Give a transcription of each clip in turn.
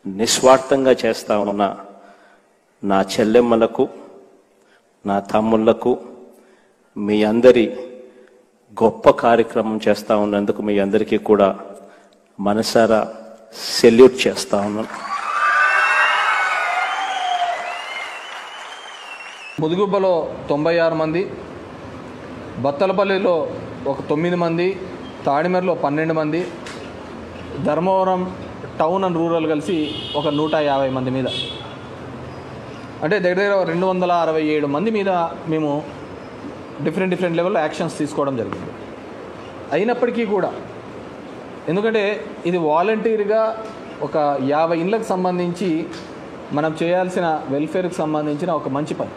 నిస్వార్థంగా చేస్తా ఉన్న నా చెల్లెమ్మలకు నా తమ్ముళ్లకు మీ అందరి గొప్ప కార్యక్రమం చేస్తా ఉన్నందుకు మీ అందరికీ కూడా మనసారా సెల్యూట్ చేస్తా ఉన్నాను ముదుగుబ్బలో తొంభై ఆరు మంది బత్తలపల్లిలో ఒక తొమ్మిది మంది తాడిమెరలో పన్నెండు మంది ధర్మవరం టౌన్ అండ్ రూరల్ కలిసి ఒక నూట యాభై మంది మీద అంటే దగ్గర దగ్గర రెండు వందల అరవై ఏడు మంది మీద మేము డిఫరెంట్ డిఫరెంట్ లెవెల్లో యాక్షన్స్ తీసుకోవడం జరిగింది అయినప్పటికీ కూడా ఎందుకంటే ఇది వాలంటీర్గా ఒక యాభై ఇండ్లకు సంబంధించి మనం చేయాల్సిన వెల్ఫేర్కి సంబంధించిన ఒక మంచి పని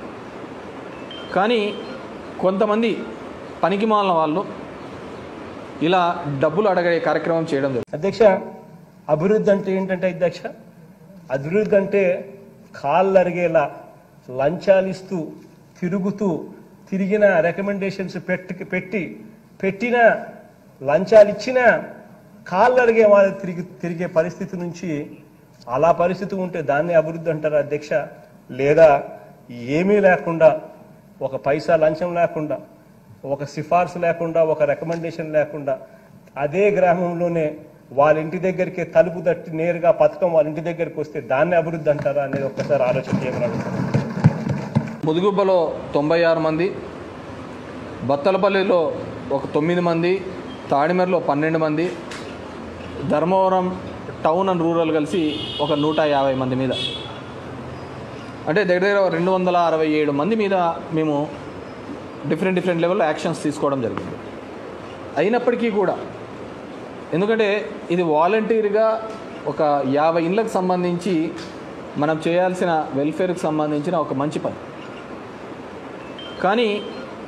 కానీ కొంతమంది పనికి మాలిన వాళ్ళు ఇలా డబ్బులు అడగే కార్యక్రమం చేయడం జరుగుతుంది అధ్యక్ష అభివృద్ధి అంటే ఏంటంటే అధ్యక్ష అభివృద్ధి అంటే కాళ్ళు అరిగేలా లంచాలు ఇస్తూ తిరుగుతూ తిరిగిన రికమెండేషన్స్ పెట్టి పెట్టి పెట్టిన లంచాలు ఇచ్చినా కాళ్ళు అరిగే వాళ్ళు తిరిగి తిరిగే పరిస్థితి నుంచి అలా పరిస్థితి ఉంటే దాన్ని అభివృద్ధి అంటారా అధ్యక్ష లేదా ఏమీ లేకుండా ఒక పైసా లంచం లేకుండా ఒక సిఫార్సు లేకుండా ఒక రికమెండేషన్ లేకుండా అదే గ్రామంలోనే వాళ్ళ ఇంటి దగ్గరికి తలుపు తట్టి నేరుగా పథకం వాళ్ళ ఇంటి దగ్గరికి వస్తే దాన్ని అభివృద్ధి అంటారా అనేది ఒక్కసారి ఆలోచన చేయమని అడుగుతాను ముదుగుబ్బలో తొంభై ఆరు మంది బత్తలపల్లిలో ఒక తొమ్మిది మంది తాడిమెరలో పన్నెండు మంది ధర్మవరం టౌన్ అండ్ రూరల్ కలిసి ఒక నూట యాభై మంది మీద అంటే దగ్గర దగ్గర రెండు వందల అరవై ఏడు మంది మీద మేము డిఫరెంట్ డిఫరెంట్ లెవెల్లో యాక్షన్స్ తీసుకోవడం జరిగింది అయినప్పటికీ కూడా ఎందుకంటే ఇది వాలంటీర్గా ఒక యాభై ఇండ్లకు సంబంధించి మనం చేయాల్సిన వెల్ఫేర్కి సంబంధించిన ఒక మంచి పని కానీ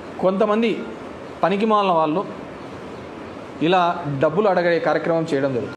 కొంతమంది పనికి మాలిన వాళ్ళు ఇలా డబ్బులు అడగే కార్యక్రమం చేయడం జరుగుతుంది